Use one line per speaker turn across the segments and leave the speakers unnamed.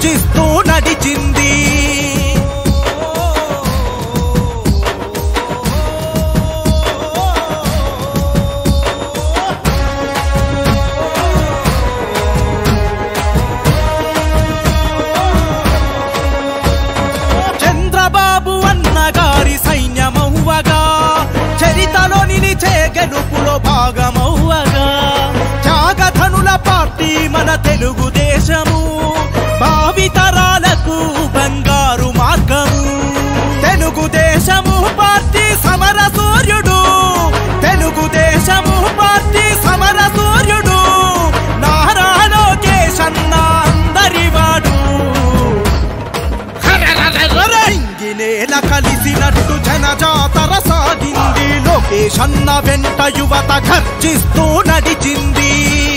గర్జిస్తూ నడిచింది చంద్రబాబు అన్నగారి సైన్యమవ్వగా చరితలో నిలిచే గెలుపులో భాగమవ్వగా త్యాగధనుల పార్టీ మన తెలుగుదేశము భావితరాలకు బంగారు మార్గము తెలుగుదేశము పార్టీ సమర సూర్యుడు తెలుగుదేశము పార్టీ సమర సూర్యుడు నారా లోకేష్ అన్న అందరివాడు ఇంగినేల కలిసినట్టు జనజాతర సాగింది లోకేష్ అన్న వెంట యువత గర్జిస్తూ నడిచింది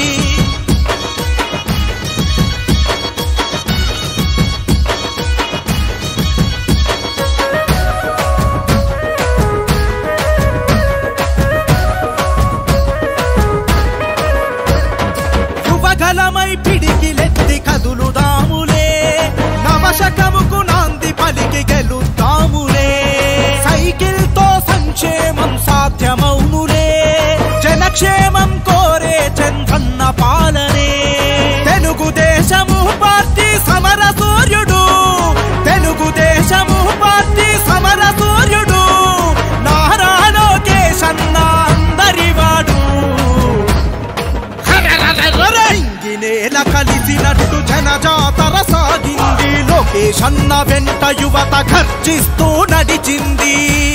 యువగలమై పిడికిలెత్తి కదులుదాములే నవశకముకు నాంది పలికి గెలుద్దాములే సైకిల్ తో సంక్షేమం సాధ్యమౌనులే జనక్షేమం కోరే చంద్రన్న పాలనే తెలుగుదేశము పార్టీ సమర సూర్యుడు తెలుగుదేశము పార్టీ సమర సూర్యుడు నారా లోకేష్ అన్న అందరివాడు ఇంగినేల కలిసినట్టు జనజాతర సాగింది లోకేష్ అన్న వెంట యువత గర్జిస్తూ నడిచింది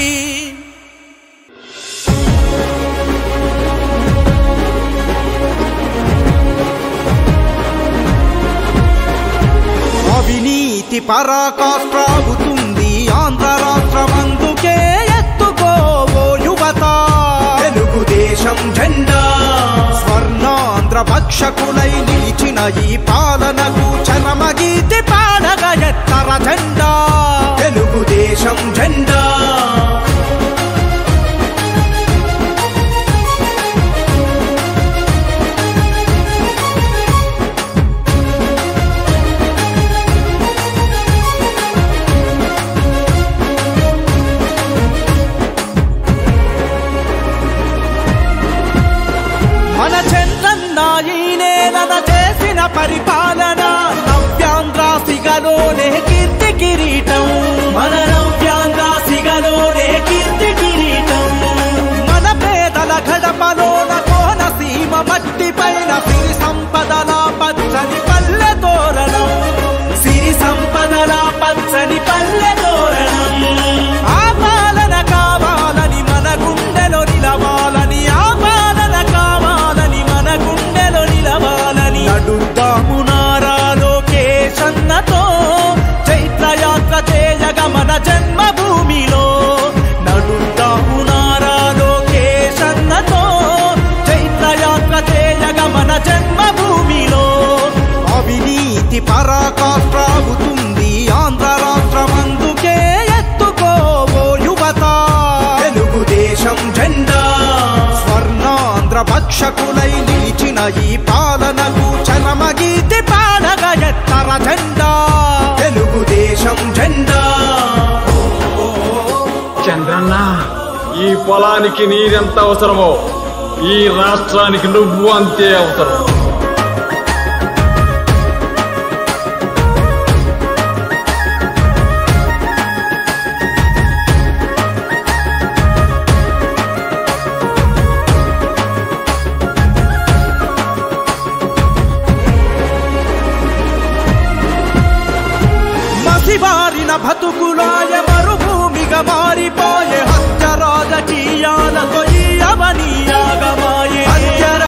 అవినీతి పరాకాష్ట్రాగుతుంది ఆంధ్ర రాష్ట్రమందుకే ఎత్తుకోవో యువత తెలుగుదేశం జెండా స్వర్ణాంధ్ర భక్షకులై నిలిచిన ఈ పాలనకు చరమగీతి పాడగ ఎత్తర జెండా తెలుగుదేశం జెండా మన చంద్రన్న ఈ నేలన చేసిన పరిపాలన నవ్యాంధ్రాసిగలోనే కీర్తి కిరీటం మన నవ్యాంధ్రాసిగలోనే కీర్తి కిరీటం మన పేదల గడపలోన కోనసీమ మట్టి పైన సిరి సంపదల పచ్చని పల్లె తోరణం సిరి సంపదల పచ్చని పల్లె తోరణం ఆ పాలన కావాలని మన గుండెలో నిలవాలని ఆ పాలన కావాలని మన గుండెలో నిలవాలని అడుగుతాము నారా లోకేశన్నతో చైత్రయాత్ర చేయగ మన జన్మభూమిలో నడుద్దాము నారా లోకేశన్నతో చైత్రయాత్ర చేయగ మన జన్మభూమిలో అవినీతి పరాకాష్ట్రాగుతుంది ఆంధ్ర రాష్ట్రమందుకే ఎత్తుకోవో యువత తెలుగుదేశం జెండా స్వర్ణాంధ్ర భక్షకులై నిలిచిన ఈ పాలనకు చరమగీతి పాడగ ఎత్తర జెండా తెలుగుదేశం జెండా
చంద్రన్న ఈ పొలానికి నీరెంత అవసరమో ఈ రాష్ట్రానికి నువ్వు అంతే అవసరం
మసిబారిన బతుకులాయమ